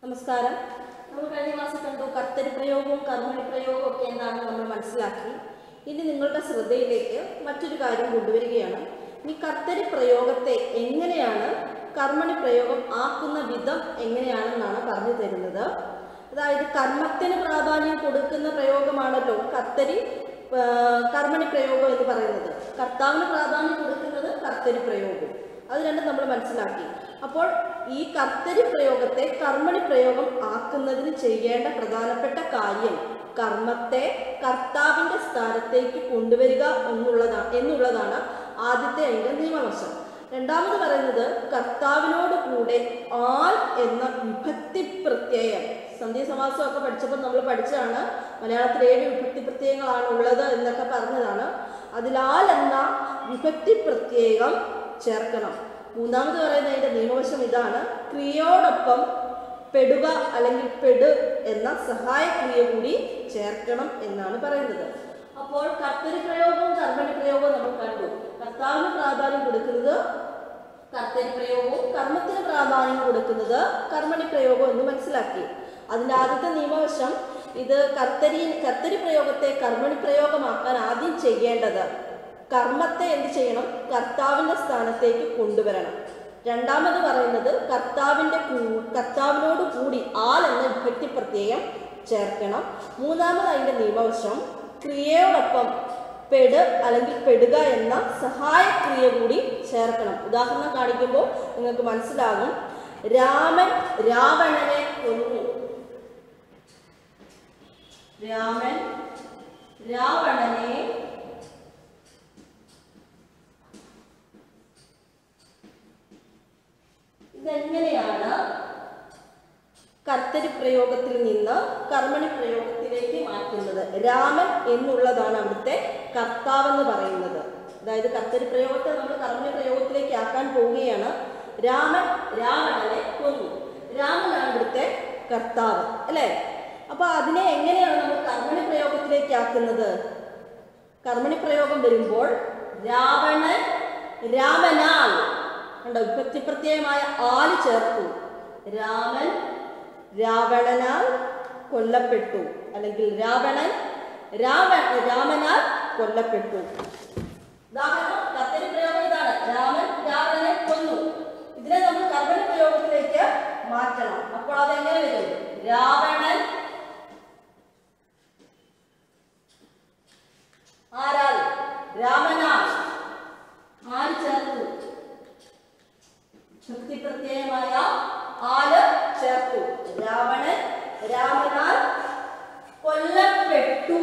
നമസ്കാരം നമ്മൾ കഴിഞ്ഞ ക്ലാസ്സിൽ കണ്ടു കർത്തരി പ്രയോഗവും കർമ്മണി പ്രയോഗവും ഒക്കെ എന്താണെന്ന് നമ്മൾ മനസ്സിലാക്കി ഇനി നിങ്ങളുടെ ശ്രദ്ധയിലേക്ക് മറ്റൊരു കാര്യം കൊണ്ടുവരികയാണ് ഈ കർത്തരി പ്രയോഗത്തെ എങ്ങനെയാണ് കർമ്മണി പ്രയോഗം ആക്കുന്ന വിധം എങ്ങനെയാണെന്നാണ് പറഞ്ഞു തരുന്നത് അതായത് കർമ്മത്തിന് പ്രാധാന്യം കൊടുക്കുന്ന പ്രയോഗമാണല്ലോ കർത്തരി ആ, കർമ്മണി പ്രയോഗം എന്ന് പറയുന്നത് കർത്താവിന് പ്രാധാന്യം കൊടുക്കുന്നത് കർത്തരി പ്രയോഗം അത് രണ്ടും നമ്മൾ മനസ്സിലാക്കി അപ്പോൾ ഈ കർത്തരി പ്രയോഗത്തെ കർമ്മണി പ്രയോഗം ആക്കുന്നതിന് ചെയ്യേണ്ട പ്രധാനപ്പെട്ട കാര്യം കർമ്മത്തെ കർത്താവിന്റെ സ്ഥാനത്തേക്ക് കൊണ്ടുവരിക എന്നുള്ളതാണ് എന്നുള്ളതാണ് ആദ്യത്തെ അതിന്റെ നിയമവശം രണ്ടാമത് പറയുന്നത് കർത്താവിനോട് കൂടെ ആൽ എന്ന വിഭക്തി പ്രത്യയം സന്ധി സമാസമൊക്കെ പഠിച്ചപ്പോൾ നമ്മൾ പഠിച്ചതാണ് മലയാളത്തിൽ ഏഴ് വിഭക്തി പ്രത്യയങ്ങളാണ് ഉള്ളത് എന്നൊക്കെ പറഞ്ഞതാണ് അതിൽ ആൽ എന്ന വിഭക്തി പ്രത്യയം ചേർക്കണം മൂന്നാമത് പറയുന്ന അതിന്റെ നിയമവശം ഇതാണ് ക്രിയയോടൊപ്പം പെടുക അല്ലെങ്കിൽ പെട് എന്ന സഹായക്രിയ കൂടി ചേർക്കണം എന്നാണ് പറയുന്നത് അപ്പോൾ കർത്തരി പ്രയോഗവും കർമ്മണി പ്രയോഗവും നമ്മൾ കണ്ടു കർത്താവിന് പ്രാധാന്യം കൊടുക്കുന്നത് കർത്തരി പ്രയോഗവും കർമ്മത്തിന് പ്രാധാന്യം കൊടുക്കുന്നത് കർമ്മണി പ്രയോഗവും എന്ന് മനസ്സിലാക്കി അതിൻ്റെ ആദ്യത്തെ നിയമവശം ഇത് കർത്തരി കർത്തരി പ്രയോഗത്തെ കർമ്മണി പ്രയോഗമാക്കാൻ ആദ്യം ചെയ്യേണ്ടത് കർമ്മത്തെ എന്ത് ചെയ്യണം കർത്താവിൻ്റെ സ്ഥാനത്തേക്ക് കൊണ്ടുവരണം രണ്ടാമത് പറയുന്നത് കർത്താവിൻ്റെ കൂ- കർത്താവിനോട് കൂടി ആൽ എന്ന വിഭക്തി പ്രത്യയം ചേർക്കണം മൂന്നാമത് അതിൻ്റെ നിയമവശം ക്രിയയോടൊപ്പം പെട് അല്ലെങ്കിൽ പെടുക എന്ന സഹായക്രിയ കൂടി ചേർക്കണം ഉദാഹരണം കാണിക്കുമ്പോൾ നിങ്ങൾക്ക് മനസ്സിലാകും രാമൻ രാവണനെ കൊന്നു രാമൻ രാവണനെ ഇതെങ്ങനെയാണ് കർത്തരി പ്രയോഗത്തിൽ നിന്ന് കർമ്മണി പ്രയോഗത്തിലേക്ക് മാറ്റുന്നത് രാമൻ എന്നുള്ളതാണ് അവിടുത്തെ കർത്താവെന്ന് പറയുന്നത് അതായത് കർത്തരി പ്രയോഗത്തെ നമ്മൾ കർമ്മണി പ്രയോഗത്തിലേക്ക് ആക്കാൻ പോവുകയാണ് രാമൻ രാവണനെ കൊന്നു രാമനാണ് ഇവിടുത്തെ കർത്താവ് അല്ലേ അപ്പൊ അതിനെ എങ്ങനെയാണ് നമ്മൾ കർമ്മണി പ്രയോഗത്തിലേക്ക് ആക്കുന്നത് കർമ്മണി പ്രയോഗം വരുമ്പോൾ രാവണൻ രാമനാൽ കണ്ടോ വിഭക്തി പ്രത്യയമായ ആല് ചേർത്തു രാമൻ രാവണനാൽ കൊല്ലപ്പെട്ടു അല്ലെങ്കിൽ രാവണൻ രാവ രാമനാൽ കൊല്ലപ്പെട്ടു ഉദാഹരണം കർത്തരി പ്രയോഗം ഇതാണ് രാമൻ രാവണനെ കൊന്നു ഇതിനെ നമ്മൾ കർമ്മണി പ്രയോഗത്തിലേക്ക് മാറ്റണം അപ്പോൾ അതെങ്ങനെ വരും രാവണൻ ആരാൽ രാമനാൽ ആര് ചേർത്തു ശക്തി പ്രത്യയമായ ആല് ചേർത്തു രാവണൻ രാമനാൽ കൊല്ലപ്പെട്ടു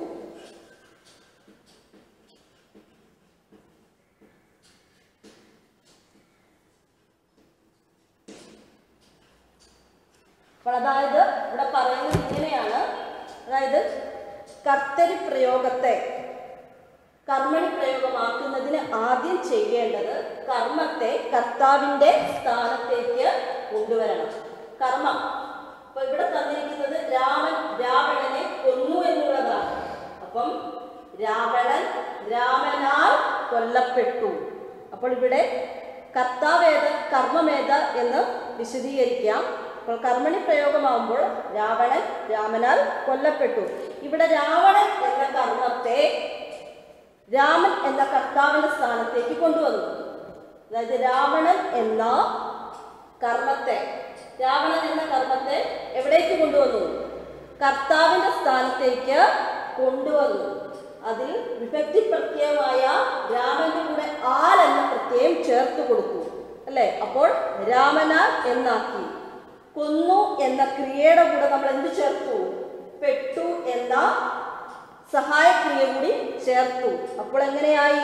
അപ്പോൾ അതായത് ഇവിടെ പറയുന്നത് ഇങ്ങനെയാണ് അതായത് കർത്തരി പ്രയോഗത്തെ കർമ്മണി പ്രയോഗമാക്കുന്നതിന് ആദ്യം ചെയ്യേണ്ടത് കർമ്മത്തെ കർത്താവിന്റെ സ്ഥാനത്തേക്ക് കൊണ്ടുവരണം കർമ്മം അപ്പൊ ഇവിടെ തന്നിരിക്കുന്നത് രാമൻ രാവണനെ കൊന്നു എന്നുള്ളതാണ് അപ്പം രാവണൻ രാമനാൽ കൊല്ലപ്പെട്ടു അപ്പോൾ ഇവിടെ കർത്താവേത് കർമ്മമേത് എന്ന് വിശദീകരിക്കാം അപ്പോൾ കർമ്മണി പ്രയോഗമാകുമ്പോൾ രാവണൻ രാമനാൽ കൊല്ലപ്പെട്ടു ഇവിടെ രാവണൻ എന്ന കർമ്മത്തെ രാമൻ എന്ന കർത്താവിന്റെ സ്ഥാനത്തേക്ക് കൊണ്ടുവന്നു അതായത് രാവണൻ എന്ന കർമ്മത്തെ രാവണൻ എന്ന കർമ്മത്തെ എവിടേക്ക് കൊണ്ടുവന്നു കർത്താവിന്റെ സ്ഥാനത്തേക്ക് കൊണ്ടുവന്നു അതിൽ വിഭക്തി പ്രത്യയമായ രാമന്റെ കൂടെ ആൽ എന്ന പ്രത്യയം ചേർത്ത് കൊടുത്തു അല്ലേ അപ്പോൾ രാമനാൽ എന്നാക്കി കൊന്നു എന്ന ക്രിയയുടെ കൂടെ നമ്മൾ എന്ത് ചേർത്തു പെട്ടു എന്ന സഹായക്രിയ കൂടി ചേർത്തു അപ്പോൾ എങ്ങനെയായി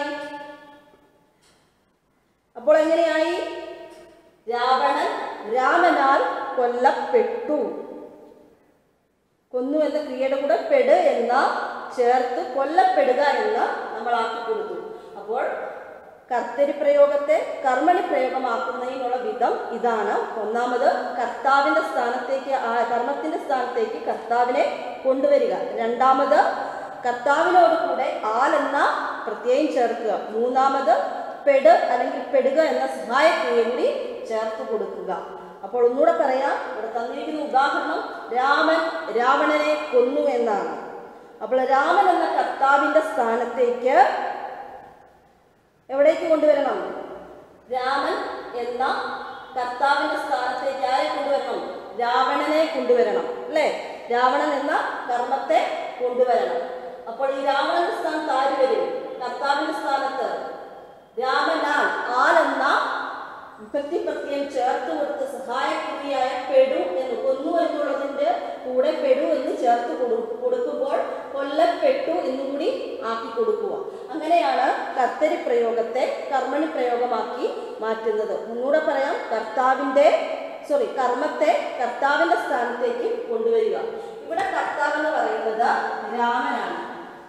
അപ്പോൾ എങ്ങനെയായി രാവണൻ രാമനാൽ കൊല്ലപ്പെട്ടു കൊന്നു എന്ന ക്രിയയുടെ കൂടെ പെട് എന്ന ചേർത്ത് കൊല്ലപ്പെടുക എന്ന് നമ്മൾ ആക്കി കൊടുത്തു അപ്പോൾ കർത്തരി പ്രയോഗത്തെ കർമ്മണി പ്രയോഗമാക്കുന്നതിനുള്ള വിധം ഇതാണ് ഒന്നാമത് കർത്താവിന്റെ സ്ഥാനത്തേക്ക് ആ കർമ്മത്തിന്റെ സ്ഥാനത്തേക്ക് കർത്താവിനെ കൊണ്ടുവരിക രണ്ടാമത് കർത്താവിനോട് കൂടെ ആൽ എന്ന പ്രത്യയം ചേർക്കുക മൂന്നാമത് പെട് അല്ലെങ്കിൽ പെടുക എന്ന സഹായക്രിയ കൂടി ചേർത്ത് കൊടുക്കുക അപ്പോൾ ഒന്നുകൂടെ പറയാം ഇവിടെ തന്നിരിക്കുന്ന ഉദാഹരണം രാമൻ രാവണനെ കൊന്നു എന്നാണ് അപ്പോൾ രാമൻ എന്ന കർത്താവിന്റെ സ്ഥാനത്തേക്ക് എവിടേക്ക് കൊണ്ടുവരണം രാമൻ എന്ന കർത്താവിന്റെ സ്ഥാനത്തേക്ക് ആരെ കൊണ്ടുവരണം രാവണനെ കൊണ്ടുവരണം അല്ലേ രാവണൻ എന്ന കർമ്മത്തെ കൊണ്ടുവരണം അപ്പോൾ ഈ രാവണന്റെ സ്ഥാനത്ത് ആര് വരും കർത്താവിന്റെ സ്ഥാനത്ത് രാമനാൽ ആലെന്ന വിഭക്തി പ്രത്യയം ചേർത്ത് കൊടുത്ത് സഹായക്രിയയായ പെടു എന്ന് കൊന്നു എന്നുള്ളതിന്റെ കൂടെ പെടു എന്ന് ചേർത്ത് കൊടു- കൊടുക്കുമ്പോൾ കൊല്ലപ്പെട്ടു എന്നുകൂടി ആക്കി കൊടുക്കുക അങ്ങനെയാണ് കർത്തരി പ്രയോഗത്തെ കർമ്മണി പ്രയോഗമാക്കി മാറ്റുന്നത് ഒന്നുകൂടെ പറയാം കർത്താവിന്റെ സോറി കർമ്മത്തെ കർത്താവിന്റെ സ്ഥാനത്തേക്ക് കൊണ്ടുവരിക ഇവിടെ കർത്താവ് എന്ന് പറയുന്നത് രാമനാണ്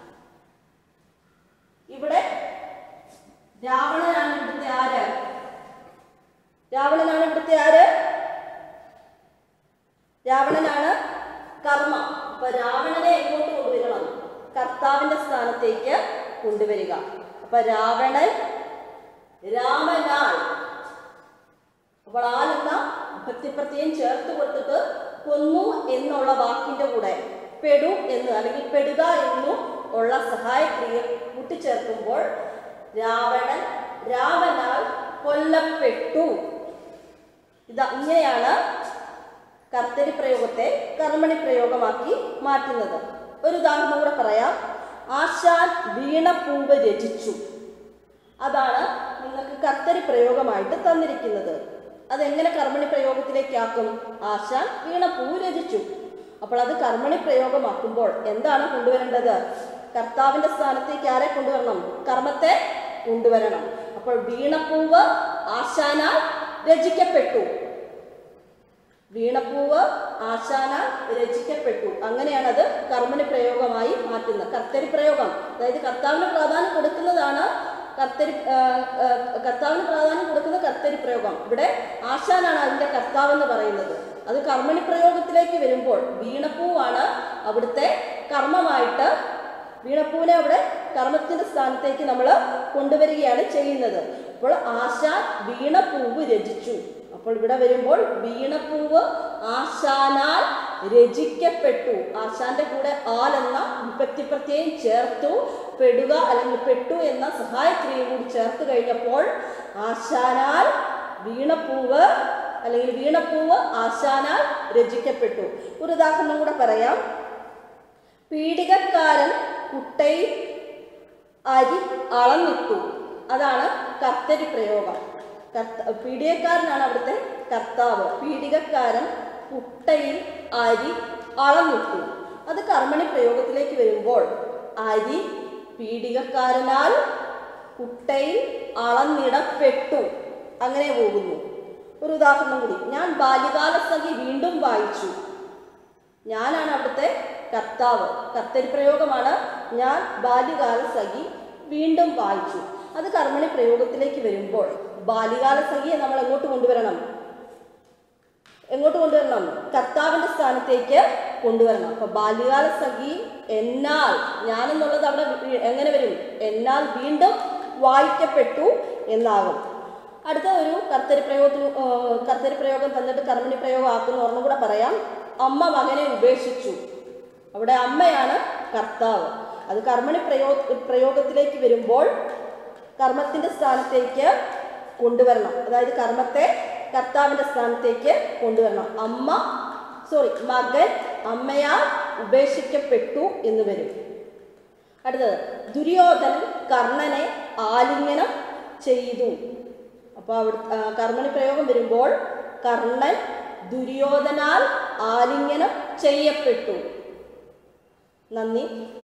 ഇവിടെ രാവണനാണ് ഇവിടുത്തെ ആര് രാവണനാണ് ഇവിടുത്തെ ആര് രാവണനാണ് കർമ്മ അപ്പൊ രാവണനെ എങ്ങോട്ട് കൊണ്ടുവരണം കർത്താവിന്റെ സ്ഥാനത്തേക്ക് കൊണ്ടുവരിക അപ്പൊ രാവണൻ രാമനാൽ അപ്പോൾ ആലെന്ന ഭക്തിപ്രത്യം ചേർത്ത് കൊടുത്തിട്ട് കൊന്നു എന്നുള്ള വാക്കിന്റെ കൂടെ പെടു എന്ന് അല്ലെങ്കിൽ പെടുക എന്നും ഉള്ള സഹായക്രിയ കൂട്ടിച്ചേർക്കുമ്പോൾ രാവണൻ രാമനാൽ കൊല്ലപ്പെട്ടു ഇതാ ഇങ്ങനെയാണ് കർത്തരി പ്രയോഗത്തെ കർമ്മണി പ്രയോഗമാക്കി മാറ്റുന്നത് ഒരു ഉദാഹരണം കൂടെ പറയാം ആശാൻ വീണപ്പൂവ് രചിച്ചു അതാണ് നിങ്ങൾക്ക് കർത്തരി പ്രയോഗമായിട്ട് തന്നിരിക്കുന്നത് അതെങ്ങനെ കർമ്മണി പ്രയോഗത്തിലേക്കാക്കും ആശാൻ വീണപ്പൂവ് രചിച്ചു അപ്പോൾ അത് കർമ്മണി പ്രയോഗമാക്കുമ്പോൾ എന്താണ് കൊണ്ടുവരേണ്ടത് കർത്താവിന്റെ സ്ഥാനത്തേക്ക് ആരെ കൊണ്ടുവരണം കർമ്മത്തെ കൊണ്ടുവരണം അപ്പോൾ വീണപ്പൂവ് ആശാനാൽ രചിക്കപ്പെട്ടു വീണപ്പൂവ് ആശാനാൽ രചിക്കപ്പെട്ടു അങ്ങനെയാണ് അത് കർമ്മണി പ്രയോഗമായി മാറ്റുന്നത് കർത്തരി പ്രയോഗം അതായത് കർത്താവിന് പ്രാധാന്യം കൊടുക്കുന്നതാണ് കർത്തരി ആ, ആ, കർത്താവിന് പ്രാധാന്യം കൊടുക്കുന്ന കർത്തരി പ്രയോഗം ഇവിടെ ആശാനാണ് അതിന്റെ കർത്താവ് എന്ന് പറയുന്നത് അത് കർമ്മണി പ്രയോഗത്തിലേക്ക് വരുമ്പോൾ വീണപ്പൂവാണ് അവിടുത്തെ കർമ്മമായിട്ട് വീണപ്പൂവിനെ അവിടെ കർമ്മത്തിന്റെ സ്ഥാനത്തേക്ക് നമ്മൾ കൊണ്ടുവരികയാണ് ചെയ്യുന്നത് അപ്പോൾ ആശാൻ വീണപ്പൂവ് രചിച്ചു അപ്പോൾ ഇവിടെ വരുമ്പോൾ വീണപ്പൂവ് ആശാനാൽ രചിക്കപ്പെട്ടു ആശാന്റെ കൂടെ ആൽ എന്ന വിഭക്തി പ്രത്യയം ചേർത്തു പെടുക അല്ലെങ്കിൽ പെട്ടു എന്ന സഹായക്രിയ കൂടി ചേർത്ത് കഴിഞ്ഞപ്പോൾ ആശാനാൽ വീണപ്പൂവ് അല്ലെങ്കിൽ വീണപ്പൂവ് ആശാനാൽ രചിക്കപ്പെട്ടു ഒരു ഉദാഹരണം കൂടെ പറയാം പീഡികക്കാരൻ കുട്ടയിൽ അരി അളന്നിട്ടു അതാണ് കർത്തരി പ്രയോഗം കർത്ത പീഡികക്കാരനാണ് അവിടുത്തെ കർത്താവ് പീഡികക്കാരൻ കുട്ടയിൽ അരി അളന്നിട്ടു അത് കർമ്മണി പ്രയോഗത്തിലേക്ക് വരുമ്പോൾ അരി പീഡികക്കാരനാൽ കുട്ടയിൽ അളന്നിടപ്പെട്ടു അങ്ങനെ പോകുന്നു ഒരു ഉദാഹരണം കൂടി ഞാൻ ബാല്യകാല സഖി വീണ്ടും വായിച്ചു ഞാനാണ് അവിടുത്തെ കർത്താവ് കർത്തരി പ്രയോഗമാണ് ഞാൻ ബാല്യകാല സഖി വീണ്ടും വായിച്ചു അത് കർമ്മണി പ്രയോഗത്തിലേക്ക് വരുമ്പോൾ ബാല്യകാല സഖിയെ നമ്മൾ എങ്ങോട്ട് കൊണ്ടുവരണം എങ്ങോട്ട് കൊണ്ടുവരണം കർത്താവിന്റെ സ്ഥാനത്തേക്ക് കൊണ്ടുവരണം അപ്പൊ ബാല്യകാല സഖി എന്നാൽ ഞാനെന്നുള്ളത് അവിടെ വി- എങ്ങനെ വരും എന്നാൽ വീണ്ടും വായിക്കപ്പെട്ടു എന്നാകും അടുത്ത ഒരു കർത്തരി പ്രയോഗത്തിന് ആ, കർത്തരി പ്രയോഗം തന്നിട്ട് കർമ്മണി പ്രയോഗം ആക്കുന്ന ഒരെണ്ണം കൂടെ പറയാം അമ്മ മകനെ ഉപേക്ഷിച്ചു അവിടെ അമ്മയാണ് കർത്താവ് അത് കർമ്മണി പ്രയോ പ്രയോഗത്തിലേക്ക് വരുമ്പോൾ കർമ്മത്തിന്റെ സ്ഥാനത്തേക്ക് കൊണ്ടുവരണം അതായത് കർമ്മത്തെ കർത്താവിന്റെ സ്ഥാനത്തേക്ക് കൊണ്ടുവരണം അമ്മ സോറി മകൻ അമ്മയാൽ ഉപേക്ഷിക്കപ്പെട്ടു എന്ന് വരും അടുത്തത് ദുര്യോധനൻ കർണനെ ആലിംഗനം ചെയ്തു അപ്പോൾ അവിടെ ആ, കർമ്മണി പ്രയോഗം വരുമ്പോൾ കർണൻ ദുര്യോധനാൽ ആലിംഗനം ചെയ്യപ്പെട്ടു നന്ദി